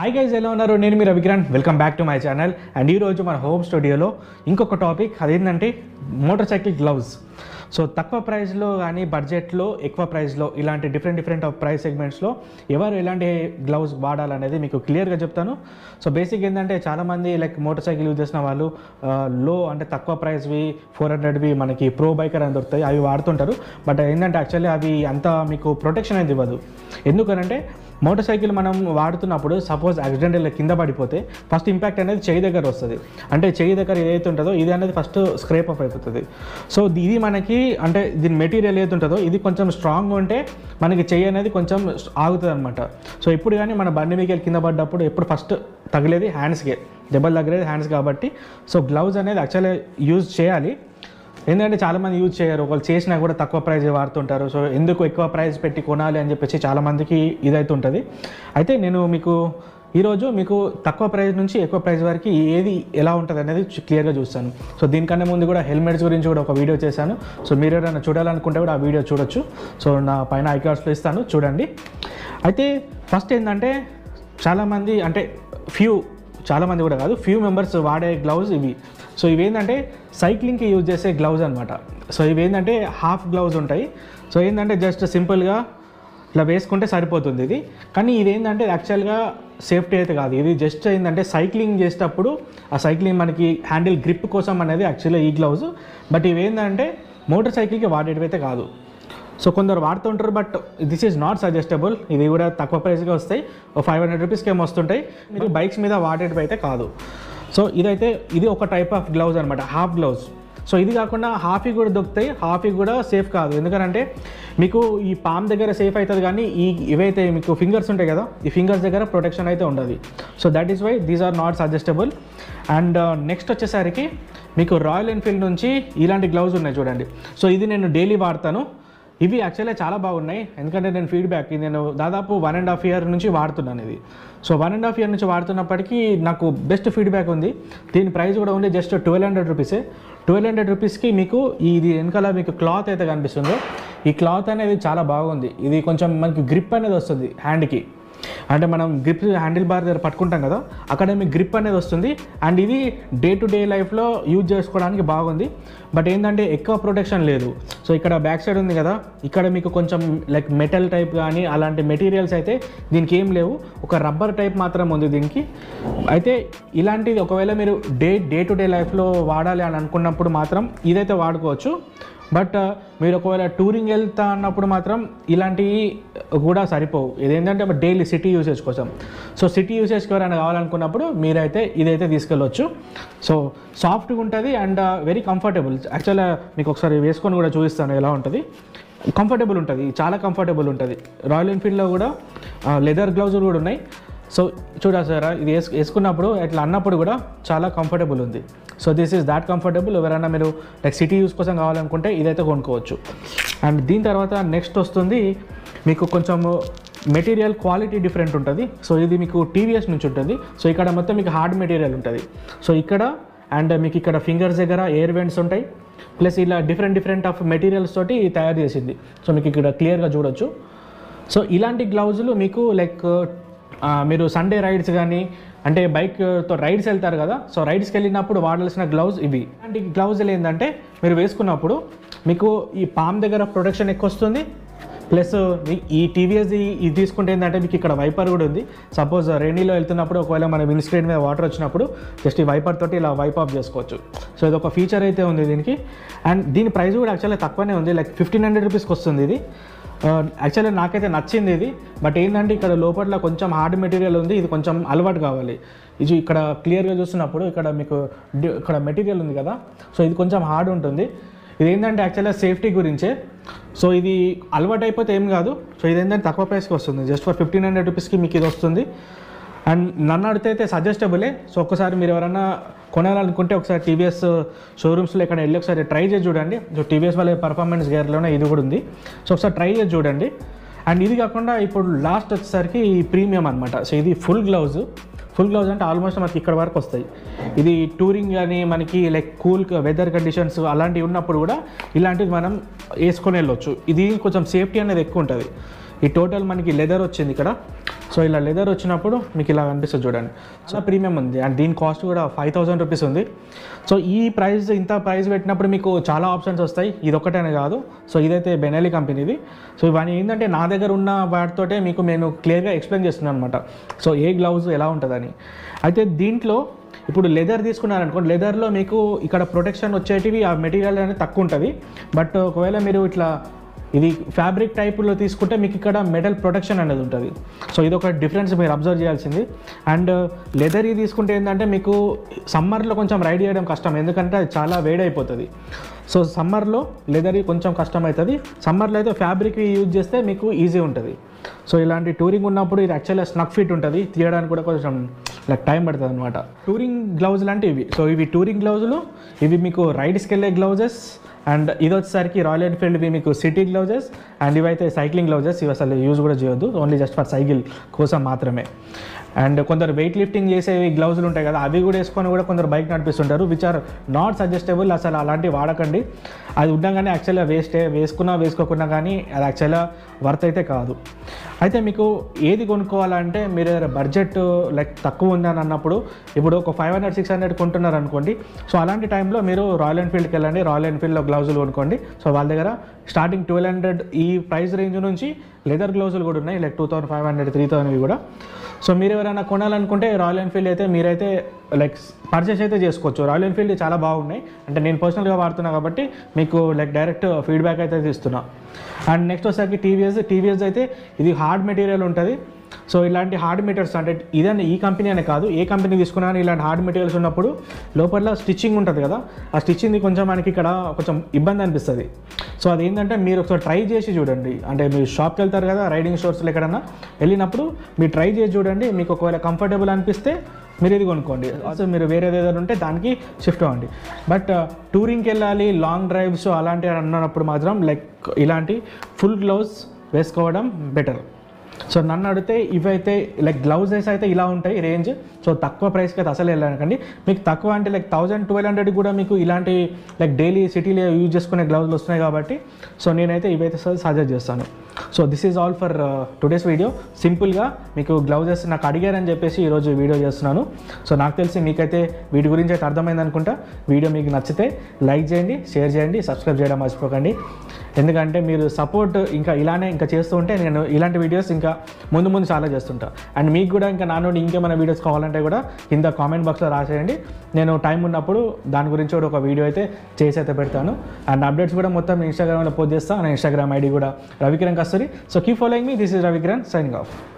hi guys ఎలా ఉన్నారు నేను మీ Ravikiran welcome back to my channel and ఈరోజు మన హోమ్ స్టూడియోలో ఇంకొక టాపిక్ అదేంటంటే మోటార్ సైకిల్ గ్లౌజ్ సో తక్కువ ప్రైస్లో కానీ బడ్జెట్లో ఎక్కువ ప్రైస్లో ఇలాంటి డిఫరెంట్ డిఫరెంట్ ఆఫ్ ప్రైస్ సెగ్మెంట్స్లో ఎవరు ఎలాంటి గ్లౌజ్ వాడాలనేది మీకు క్లియర్గా చెప్తాను సో బేసిక్ ఏంటంటే చాలామంది లైక్ మోటార్ సైకిల్ యూజ్ చేసిన వాళ్ళు లో అంటే తక్కువ ప్రైస్వి ఫోర్ హండ్రెడ్వి మనకి ప్రో బైకర్ అని దొరుకుతాయి అవి వాడుతుంటారు బట్ ఏంటంటే యాక్చువల్లీ అవి అంత మీకు ప్రొటెక్షన్ అనేది ఇవ్వదు ఎందుకనంటే మోటార్ సైకిల్ మనం వాడుతున్నప్పుడు సపోజ్ యాక్సిడెంటల్ కింద పడిపోతే ఫస్ట్ ఇంపాక్ట్ అనేది చేయి దగ్గర వస్తుంది అంటే చేయి దగ్గర ఏదైతే ఉంటుందో ఇది అనేది ఫస్ట్ స్క్రేప్ ఆఫ్ అయిపోతుంది సో ఇది మనకి అంటే దీని మెటీరియల్ ఏదైతే ఉంటుందో ఇది కొంచెం స్ట్రాంగ్ ఉంటే మనకి చెయ్యి అనేది కొంచెం ఆగుతుంది అనమాట సో ఇప్పుడు కానీ మన బండి మీకు కింద పడ్డప్పుడు ఎప్పుడు ఫస్ట్ తగిలేది హ్యాండ్స్కే దెబ్బలు తగిలేది హ్యాండ్స్ కాబట్టి సో గ్లౌజ్ అనేది యాక్చువల్లీ యూజ్ చేయాలి ఎందుకంటే చాలామంది యూజ్ చేయరు ఒకళ్ళు చేసినా కూడా తక్కువ ప్రైస్ వాడుతుంటారు సో ఎందుకు ఎక్కువ ప్రైస్ పెట్టి కొనాలి అని చెప్పేసి చాలామందికి ఇదైతే ఉంటుంది అయితే నేను మీకు ఈరోజు మీకు తక్కువ ప్రైస్ నుంచి ఎక్కువ ప్రైస్ వరకు ఏది ఎలా ఉంటుంది అనేది క్లియర్గా చూస్తాను సో దీనికన్నా ముందు కూడా హెల్మెట్స్ గురించి కూడా ఒక వీడియో చేశాను సో మీరు ఎవరైనా చూడాలనుకుంటే కూడా ఆ వీడియో చూడొచ్చు సో నా పైన ఐకార్డ్స్లో ఇస్తాను చూడండి అయితే ఫస్ట్ ఏంటంటే చాలామంది అంటే ఫ్యూ చాలామంది కూడా కాదు ఫ్యూ మెంబర్స్ వాడే గ్లౌజ్ ఇవి సో ఇవేంటంటే సైక్లింగ్కి యూజ్ చేసే గ్లౌజ్ అనమాట సో ఇవేంటంటే హాఫ్ గ్లౌజ్ ఉంటాయి సో ఏంటంటే జస్ట్ సింపుల్గా ఇట్లా వేసుకుంటే సరిపోతుంది ఇది కానీ ఇదేంటంటే యాక్చువల్గా సేఫ్టీ అయితే కాదు ఇది జస్ట్ ఏంటంటే సైక్లింగ్ చేసేటప్పుడు ఆ సైక్లింగ్ మనకి హ్యాండిల్ గ్రిప్ కోసం అనేది యాక్చువల్గా ఈ గ్లౌజ్ బట్ ఇవేంటంటే మోటార్ సైకిల్కి వాడేటివి అయితే కాదు సో కొందరు వాడుతుంటారు but this is not suggestable ఇవి కూడా తక్కువ ప్రైస్గా వస్తాయి ఓ ఫైవ్ హండ్రెడ్ రూపీస్కి ఏమో వస్తుంటాయి మీరు బైక్స్ మీద వాడేటివి అయితే కాదు సో ఇదైతే ఇది ఒక టైప్ ఆఫ్ గ్లౌజ్ అనమాట హాఫ్ గ్లౌజ్ సో ఇది కాకుండా హాఫీ కూడా దొరుకుతాయి హాఫీ కూడా సేఫ్ కాదు ఎందుకంటే మీకు ఈ పామ్ దగ్గర సేఫ్ అవుతుంది కానీ ఈ ఇవైతే మీకు ఫింగర్స్ ఉంటాయి కదా ఈ ఫింగర్స్ దగ్గర ప్రొటెక్షన్ అయితే ఉండదు so that is why these are not suggestable and next వచ్చేసరికి మీకు రాయల్ ఎన్ఫీల్డ్ నుంచి ఇలాంటి గ్లౌజ్ ఉన్నాయి చూడండి సో ఇది నేను డైలీ వాడతాను ఇవి యాక్చువల్గా చాలా బాగున్నాయి ఎందుకంటే నేను ఫీడ్బ్యాక్ నేను దాదాపు వన్ అండ్ హాఫ్ ఇయర్ నుంచి వాడుతున్నాను ఇది so one and half year నుంచి వాడుతున్నప్పటికీ నాకు బెస్ట్ ఫీడ్బ్యాక్ ఉంది దీని ప్రైస్ కూడా ఉంది జస్ట్ ట్వెల్వ్ హండ్రెడ్ రూపీసే ట్వెల్వ్ హండ్రెడ్ రూపీస్కి మీకు ఇది వెనకాల మీకు క్లాత్ అయితే కనిపిస్తుందో ఈ క్లాత్ అనేది చాలా బాగుంది ఇది కొంచెం మనకి గ్రిప్ అనేది వస్తుంది హ్యాండ్కి అంటే మనం గ్రిప్ హ్యాండిల్ బార్ దగ్గర పట్టుకుంటాం కదా అక్కడ మీకు గ్రిప్ అనేది వస్తుంది అండ్ ఇది డే టు డే లైఫ్లో యూజ్ చేసుకోవడానికి బాగుంది బట్ ఏంటంటే ఎక్కువ ప్రొటెక్షన్ లేదు సో ఇక్కడ బ్యాక్ సైడ్ ఉంది కదా ఇక్కడ మీకు కొంచెం లైక్ మెటల్ టైప్ కానీ అలాంటి మెటీరియల్స్ అయితే దీనికి ఏం లేవు ఒక రబ్బర్ టైప్ మాత్రం ఉంది దీనికి అయితే ఇలాంటిది ఒకవేళ మీరు డే డే టు డే లైఫ్లో వాడాలి అని అనుకున్నప్పుడు మాత్రం ఇదైతే వాడుకోవచ్చు బట్ మీరు ఒకవేళ టూరింగ్ వెళ్తా అన్నప్పుడు మాత్రం ఇలాంటివి కూడా సరిపోవు ఇదేంటంటే డైలీ సిటీ యూసేజ్ కోసం సో సిటీ యూసేజ్కి ఎవరైనా కావాలనుకున్నప్పుడు మీరైతే ఇదైతే తీసుకెళ్ళొచ్చు సో సాఫ్ట్గా ఉంటుంది అండ్ వెరీ కంఫర్టబుల్ యాక్చువల్గా మీకు ఒకసారి వేసుకొని కూడా చూపిస్తాను ఎలా ఉంటుంది కంఫర్టబుల్ ఉంటుంది చాలా కంఫర్టబుల్ ఉంటుంది రాయల్ ఎన్ఫీల్డ్లో కూడా లెదర్ గ్లౌజులు కూడా ఉన్నాయి సో చూడా సార్ ఇది వేసు వేసుకున్నప్పుడు ఇట్లా అన్నప్పుడు కూడా చాలా కంఫర్టబుల్ ఉంది so this is that comfortable ఎవరైనా మీరు లైక్ సిటీ యూస్ కోసం కావాలనుకుంటే ఇదైతే కొనుక్కోవచ్చు అండ్ దీని తర్వాత నెక్స్ట్ వస్తుంది మీకు కొంచెం మెటీరియల్ క్వాలిటీ డిఫరెంట్ ఉంటుంది సో ఇది మీకు టీవీఎస్ నుంచి ఉంటుంది సో ఇక్కడ మొత్తం మీకు హార్డ్ మెటీరియల్ ఉంటుంది సో ఇక్కడ అండ్ మీకు ఇక్కడ ఫింగర్స్ దగ్గర ఎయిర్ వెంట్స్ ఉంటాయి ప్లస్ ఇలా డిఫరెంట్ డిఫరెంట్ ఆఫ్ మెటీరియల్స్ తోటి తయారు చేసింది సో మీకు ఇక్కడ క్లియర్గా చూడొచ్చు సో ఇలాంటి గ్లౌజులు మీకు లైక్ ఆ, మీరు సండే రైడ్స్ కానీ అంటే బైక్తో రైడ్స్ వెళ్తారు కదా సో రైడ్స్కి వెళ్ళినప్పుడు వాడాల్సిన గ్లౌజ్ ఇవి ఇలాంటి గ్లౌజులు ఏంటంటే మీరు వేసుకున్నప్పుడు మీకు ఈ పామ్ దగ్గర ప్రొటెక్షన్ ఎక్కువ వస్తుంది ప్లస్ ఈ టీవీఎస్ ఇది తీసుకుంటే ఏంటంటే మీకు ఇక్కడ వైపర్ కూడా ఉంది సపోజ్ రెయినీలో వెళ్తున్నప్పుడు ఒకవేళ మన విండ్ స్క్రీన్ మీద వాటర్ వచ్చినప్పుడు జస్ట్ ఈ వైపర్ తోటి ఇలా వైప్ ఆఫ్ చేసుకోవచ్చు సో ఇది ఒక ఫీచర్ అయితే ఉంది దీనికి అండ్ దీని ప్రైస్ కూడా యాక్చువల్లీ తక్కువనే ఉంది లైక్ ఫిఫ్టీన్ హండ్రెడ్ రూపీస్కి వస్తుంది ఇది యాక్చువల్లీ నాకైతే నచ్చింది ఇది బట్ ఏంటంటే ఇక్కడ లోపల కొంచెం హార్డ్ మెటీరియల్ ఉంది ఇది కొంచెం అలవాటు కావాలి ఇది ఇక్కడ క్లియర్గా చూస్తున్నప్పుడు ఇక్కడ మీకు డి- ఇక్కడ మెటీరియల్ ఉంది కదా సో ఇది కొంచెం హార్డ్ ఉంటుంది ఇది ఏంటంటే యాక్చువల్గా సేఫ్టీ గురించే సో ఇది అలవాటు అయిపోతే ఏం కాదు సో ఇది ఏంటంటే తక్కువ ప్రైస్కి వస్తుంది జస్ట్ ఫర్ ఫిఫ్టీన్ హండ్రెడ్ రూపీస్కి మీకు ఇది వస్తుంది అండ్ నన్ను అడిగితే అయితే సజెస్టబులే సో ఒక్కసారి మీరు ఎవరైనా కొనాలనుకుంటే ఒకసారి టీవీఎస్ షోరూమ్స్లో ఇక్కడ వెళ్ళి ఒకసారి ట్రై చేసి చూడండి సో టీవీఎస్ వాళ్ళ పర్ఫార్మెన్స్ గేర్లోనే ఇది కూడా ఉంది సో ఒకసారి ట్రై చేసి చూడండి అండ్ ఇది కాకుండా ఇప్పుడు లాస్ట్ వచ్చేసరికి ఈ ప్రీమియం అనమాట సో ఇది ఫుల్ గ్లౌజ్ ఫుల్ గ్లౌజ్ అంటే ఆల్మోస్ట్ మనకి ఇక్కడ వరకు వస్తాయి ఇది టూరింగ్ కానీ మనకి లైక్ కూల్ వెదర్ కండిషన్స్ అలాంటివి ఉన్నప్పుడు కూడా ఇలాంటివి మనం వేసుకొని వెళ్ళొచ్చు ఇది కొంచెం సేఫ్టీ అనేది ఎక్కువ ఉంటుంది ఈ టోటల్ మనకి లెదర్ వచ్చింది ఇక్కడ సో ఇలా లెదర్ వచ్చినప్పుడు మీకు ఇలా కనిపిస్తుంది చూడండి సో ప్రీమియం ఉంది అండ్ దీని కాస్ట్ కూడా ఫైవ్ థౌసండ్ రూపీస్ ఉంది సో ఈ ప్రైస్ ఇంత ప్రైస్ పెట్టినప్పుడు మీకు చాలా ఆప్షన్స్ వస్తాయి ఇది ఒకటేనే కాదు సో ఇదైతే బెనెలి కంపెనీది సో ఇవన్నీ ఏంటంటే నా దగ్గర ఉన్న వాటితోటే మీకు నేను క్లియర్గా ఎక్స్ప్లెయిన్ చేస్తున్నాను అనమాట సో ఏ గ్లౌజ్ ఎలా ఉంటుందని అయితే దీంట్లో ఇప్పుడు లెదర్ తీసుకున్నారనుకోండి లెదర్లో మీకు ఇక్కడ ప్రొటెక్షన్ వచ్చేటివి ఆ మెటీరియల్ అనేది తక్కువ ఉంటుంది బట్ ఒకవేళ మీరు ఇట్లా ఇది ఫ్యాబ్రిక్ టైప్లో తీసుకుంటే మీకు ఇక్కడ మెటల్ ప్రొటెక్షన్ అనేది ఉంటుంది సో ఇది ఒక డిఫరెన్స్ మీరు అబ్జర్వ్ చేయాల్సింది అండ్ లెదర్ ఇది తీసుకుంటే ఏంటంటే మీకు సమ్మర్లో కొంచెం రైడ్ చేయడం కష్టం ఎందుకంటే అది చాలా వేడైపోతుంది సో సమ్మర్లో లెదర్ కొంచెం కష్టం అవుతుంది సమ్మర్లో అయితే ఫ్యాబ్రిక్ యూజ్ చేస్తే మీకు ఈజీ ఉంటుంది సో ఇలాంటి టూరింగ్ ఉన్నప్పుడు ఇది యాక్చువల్గా స్నక్ ఫిట్ ఉంటుంది తీయడానికి కూడా కొంచెం లైక్ టైం పడుతుంది అనమాట టూరింగ్ గ్లౌజులు అంటే ఇవి సో ఇవి టూరింగ్ గ్లౌజులు ఇవి మీకు రైడ్స్కి వెళ్ళే గ్లౌజెస్ అండ్ ఇది వచ్చేసరికి రాయల్ ఎన్ఫీల్డ్ ఇవి మీకు సిటీ గ్లౌజెస్ అండ్ ఇవైతే సైక్లింగ్ గ్లౌజెస్ ఇవి అసలు యూజ్ కూడా చేయొద్దు ఓన్లీ జస్ట్ ఫర్ సైకిల్ కోసం మాత్రమే అండ్ కొందరు వెయిట్ లిఫ్టింగ్ చేసేవి గ్లౌజులు ఉంటాయి కదా అవి కూడా వేసుకొని కూడా కొందరు బైక్ నడిపిస్తుంటారు విచ్ ఆర్ నాట్ సజెస్టబుల్ అసలు అలాంటివి వాడకండి అది ఉండగానే యాక్చువల్గా వేస్టే వేసుకున్నా వేసుకోకున్నా కానీ అది యాక్చువల్గా వర్త్ అయితే కాదు అయితే మీకు ఏది కొనుక్కోవాలంటే మీరు బడ్జెట్ లైక్ తక్కువ ఉందని అన్నప్పుడు ఇప్పుడు ఒక ఫైవ్ హండ్రెడ్ సిక్స్ హండ్రెడ్ కొంటున్నారు అనుకోండి సో అలాంటి టైంలో మీరు రాయల్ ఎన్ఫీల్డ్కి వెళ్ళండి రాయల్ ఎన్ఫీల్డ్లో గ్లౌజులు కొనుక్కోండి సో వాళ్ళ దగ్గర స్టార్టింగ్ ట్వెల్వ్ హండ్రెడ్ ఈ ప్రైస్ రేంజ్ నుంచి లెదర్ గ్లౌజులు కూడా ఉన్నాయి like two thousand five hundred three thousand కూడా సో మీరు ఎవరైనా కొనాలనుకుంటే రాయల్ ఎన్ఫీల్డ్ అయితే మీరైతే లైక్ పర్చేస్ అయితే చేసుకోవచ్చు రాయల్ ఎన్ఫీల్డ్ చాలా బాగున్నాయి అంటే నేను పర్సనల్గా వాడుతున్నా కాబట్టి మీకు లైక్ డైరెక్ట్ ఫీడ్బ్యాక్ అయితే ఇస్తున్నా అండ్ నెక్స్ట్ వచ్చేసరికి టీవీఎస్ టీవీఎస్ అయితే ఇది హార్డ్ మెటీరియల్ ఉంటుంది సో ఇలాంటి హార్డ్ మెటీరియల్స్ అంటే ఇదని ఈ కంపెనీ అనే కాదు ఏ కంపెనీ తీసుకున్నా కానీ ఇలాంటి హార్డ్ మెటీరియల్స్ ఉన్నప్పుడు లోపల స్టిచ్చింగ్ ఉంటుంది కదా ఆ స్టిచ్చింగ్ కొంచెం మనకి ఇక్కడ కొంచెం ఇబ్బంది అనిపిస్తుంది సో అదేంటంటే మీరు ఒకసారి ట్రై చేసి చూడండి అంటే మీరు షాప్కి వెళ్తారు కదా రైడింగ్ స్టోర్స్లో ఎక్కడన్నా వెళ్ళినప్పుడు మీరు ట్రై చేసి చూడండి మీకు ఒకవేళ కంఫర్టబుల్ అనిపిస్తే మీరు ఇది కొనుక్కోండి సో మీరు వేరేది ఏదైనా ఉంటే దానికి షిఫ్ట్ అవ్వండి బట్ టూరింగ్కి వెళ్ళాలి లాంగ్ డ్రైవ్స్ అలాంటివి అన్నప్పుడు మాత్రం లైక్ ఇలాంటి ఫుల్ గ్లౌస్ వేసుకోవడం బెటర్ సో నన్ను అడిగితే ఇవైతే లైక్ గ్లౌజెస్ అయితే ఇలా ఉంటాయి రేంజ్ సో తక్కువ ప్రైస్కి అయితే అసలు వెళ్ళకండి మీకు తక్కువ అంటే లైక్ థౌజండ్ ట్వెల్వ్ హండ్రెడ్ కూడా మీకు ఇలాంటి లైక్ డైలీ సిటీలో యూజ్ చేసుకునే గ్లౌజులు వస్తున్నాయి కాబట్టి సో నేనైతే ఇవైతే సజెస్ట్ చేస్తాను so this is all for today's video సింపుల్గా మీకు గ్లౌజెస్ నాకు అడిగారని చెప్పేసి ఈరోజు వీడియో చేస్తున్నాను సో నాకు తెలిసి మీకైతే వీటి గురించి అయితే అర్థమైంది అనుకుంటా వీడియో మీకు నచ్చితే లైక్ చేయండి షేర్ చేయండి సబ్స్క్రైబ్ చేయడం మర్చిపోకండి ఎందుకంటే మీరు సపోర్ట్ ఇంకా ఇలానే ఇంకా చేస్తూ ఉంటే నేను ఇలాంటి వీడియోస్ ఇంకా ముందు ముందు చాలా చేస్తుంటా అండ్ మీకు కూడా ఇంకా నా నుండి ఇంకేమైనా వీడియోస్ కావాలంటే కూడా కింద కామెంట్ బాక్స్లో రాసేయండి నేను టైం ఉన్నప్పుడు దాని గురించి కూడా ఒక వీడియో అయితే చేసి అయితే పెడతాను అండ్ అప్డేట్స్ కూడా మొత్తం ఇన్స్టాగ్రామ్లో పోస్ట్ చేస్తాను నా ఇన్స్టాగ్రామ్ ఐడి కూడా Ravikiran Kasturi so keep following me this is Ravikiran signing of